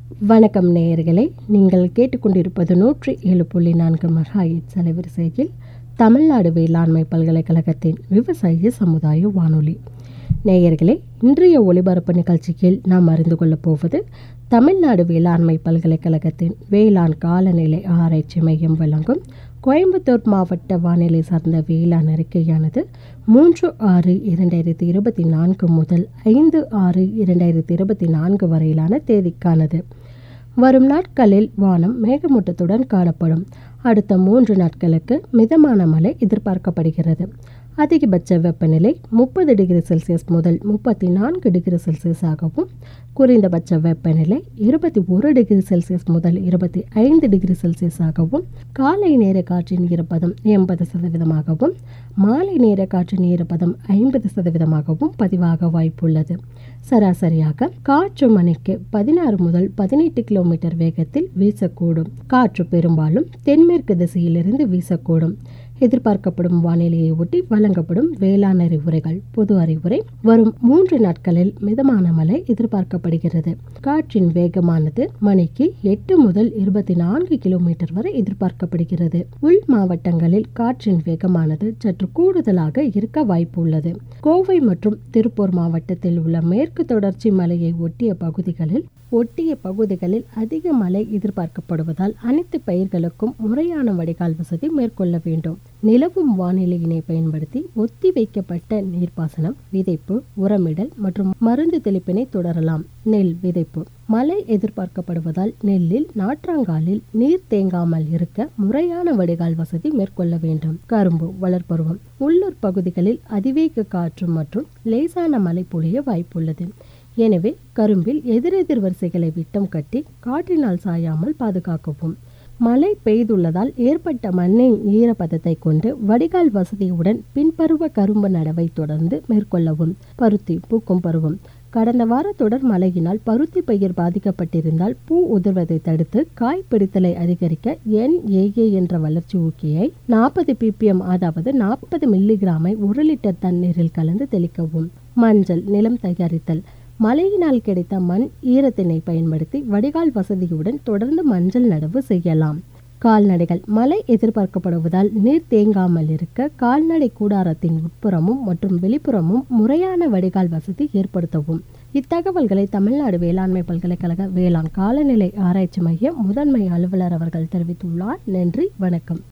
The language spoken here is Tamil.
வணக்கம் நேயர்களே நீங்கள் கேட்டுக்கொண்டிருப்பது நூற்றி ஏழு புள்ளி நான்கு மெகாயிட்ஸ் அலைவரிசையில் தமிழ்நாடு வேளாண்மை பல்கலைக்கழகத்தின் விவசாய சமுதாய வானொலி நேயர்களே இன்றைய ஒளிபரப்பு நிகழ்ச்சியில் நாம் அறிந்து கொள்ளப் போவது தமிழ்நாடு வேளாண்மை பல்கலைக்கழகத்தின் வேளாண் காலநிலை ஆராய்ச்சி மையம் வழங்கும் கோயம்புத்தூர் மாவட்ட வானிலை சார்ந்த வேளாண் அறிக்கையானது மூன்று ஆறு இரண்டாயிரத்தி இருபத்தி நான்கு முதல் ஐந்து ஆறு இரண்டாயிரத்தி இருபத்தி நான்கு வரையிலான தேதிக்கானது வரும் நாட்களில் வானம் மேகமூட்டத்துடன் காணப்படும் அடுத்த மூன்று நாட்களுக்கு மிதமான மழை எதிர்பார்க்கப்படுகிறது அதிகபட்ச வெப்பநிலை முப்பது டிகிரி செல்சியஸ் முதல் முப்பத்தி நான்கு டிகிரி செல்சியஸாகவும் குறைந்தபட்ச வெப்பநிலை இருபத்தி ஒரு டிகிரி செல்சியஸ் முதல் இருபத்தி ஐந்து டிகிரி செல்சியஸாகவும் காலை நேர காற்றின் ஈரப்பதம் எண்பது சதவீதமாகவும் மாலை நேர காற்றின் ஈரப்பதம் ஐம்பது சதவீதமாகவும் பதிவாக வாய்ப்புள்ளது சராசரியாக காற்று மணிக்கு பதினாறு முதல் பதினெட்டு கிலோமீட்டர் வேகத்தில் வீசக்கூடும் காற்று பெரும்பாலும் தென்மேற்கு திசையிலிருந்து வீசக்கூடும் எதிர்பார்க்கப்படும் வானிலையை ஒட்டி வழங்கப்படும் வேளாண் அறிவுரைகள் பொது அறிவுரை வரும் மூன்று நாட்களில் மிதமான மழை எதிர்பார்க்கப்படுகிறது காற்றின் வேகமானது மணிக்கு எட்டு முதல் இருபத்தி நான்கு கிலோமீட்டர் வரை எதிர்பார்க்கப்படுகிறது உள் மாவட்டங்களில் காற்றின் வேகமானது சற்று கூடுதலாக இருக்க வாய்ப்பு உள்ளது கோவை மற்றும் திருப்பூர் மாவட்டத்தில் உள்ள மேற்கு தொடர்ச்சி மலையை ஒட்டிய பகுதிகளில் ஒட்டிய பகுதிகளில் அதிக மழை எதிர்பார்க்கப்படுவதால் அனைத்து பயிர்களுக்கும் முறையான வடிகால் வசதி மேற்கொள்ள வேண்டும் நிலவும் வானிலையினை பயன்படுத்தி ஒத்தி வைக்கப்பட்ட நீர்ப்பாசனம் விதைப்பு உரமிடல் மற்றும் மருந்து தெளிப்பினை தொடரலாம் நெல் விதைப்பு மழை எதிர்பார்க்கப்படுவதால் நெல்லில் நாற்றாங்காலில் நீர் தேங்காமல் இருக்க முறையான வடிகால் வசதி மேற்கொள்ள வேண்டும் கரும்பு வளர்ப்பருவம் உள்ளூர் பகுதிகளில் அதிவேக காற்று மற்றும் லேசான மழை பொழிய வாய்ப்புள்ளது எனவே கரும்பில் எதிரெதிர் வரிசைகளை விட்டம் கட்டி காற்றினால் சாயாமல் பாதுகாக்கவும் மழை பெய்துள்ளதால் ஏற்பட்ட மண்ணின் ஈரப்பதத்தை கொண்டு வடிகால் வசதியுடன் பின்பருவ கரும்பு நடவை தொடர்ந்து மேற்கொள்ளவும் பருத்தி பூக்கும் பருவம் கடந்த வார தொடர் மழையினால் பருத்தி பயிர் பாதிக்கப்பட்டிருந்தால் பூ உதிர்வதை தடுத்து காய் பிடித்தலை அதிகரிக்க என்ஏஏ என்ற வளர்ச்சி ஊக்கியை நாற்பது பிபிஎம் அதாவது நாற்பது மில்லிகிராமை ஒரு லிட்டர் தண்ணீரில் கலந்து தெளிக்கவும் மஞ்சள் நிலம் தயாரித்தல் மழையினால் கிடைத்த மண் ஈரத்தினை பயன்படுத்தி வடிகால் வசதியுடன் தொடர்ந்து மஞ்சள் நடவு செய்யலாம் கால்நடைகள் மழை எதிர்பார்க்கப்படுவதால் நீர் தேங்காமல் இருக்க கால்நடை கூடாரத்தின் உட்புறமும் மற்றும் வெளிப்புறமும் முறையான வடிகால் வசதி ஏற்படுத்தவும் இத்தகவல்களை தமிழ்நாடு வேளாண்மை பல்கலைக்கழக வேளாண் காலநிலை ஆராய்ச்சி மைய முதன்மை அலுவலர் அவர்கள் தெரிவித்துள்ளார் நன்றி வணக்கம்